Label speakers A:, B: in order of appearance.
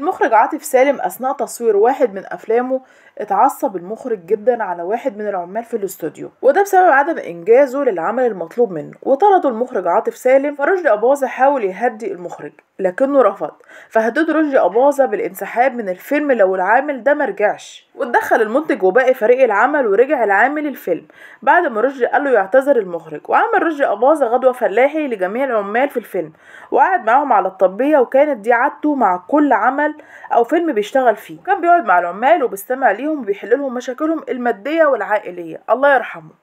A: المخرج عاطف سالم أثناء تصوير واحد من أفلامه اتعصب المخرج جدا على واحد من العمال في الاستوديو وده بسبب عدم إنجازه للعمل المطلوب منه وطردوا المخرج عاطف سالم فرشدي أباظة حاول يهدي المخرج لكنه رفض فهدد رشدي أباظة بالانسحاب من الفيلم لو العامل ده مرجعش واتدخل المنتج وباقي فريق العمل ورجع العامل الفيلم بعد ما رشدي قال له يعتذر المخرج وعمل رشدي أباظة غدوة فلاحي لجميع العمال في الفيلم وقعد معاهم على الطبية وكانت دي عادته مع كل عمل أو فيلم بيشتغل فيه كان بيقعد مع العمال وبيستمع ليهم وبيحل لهم مشاكلهم المادية والعائلية الله يرحمه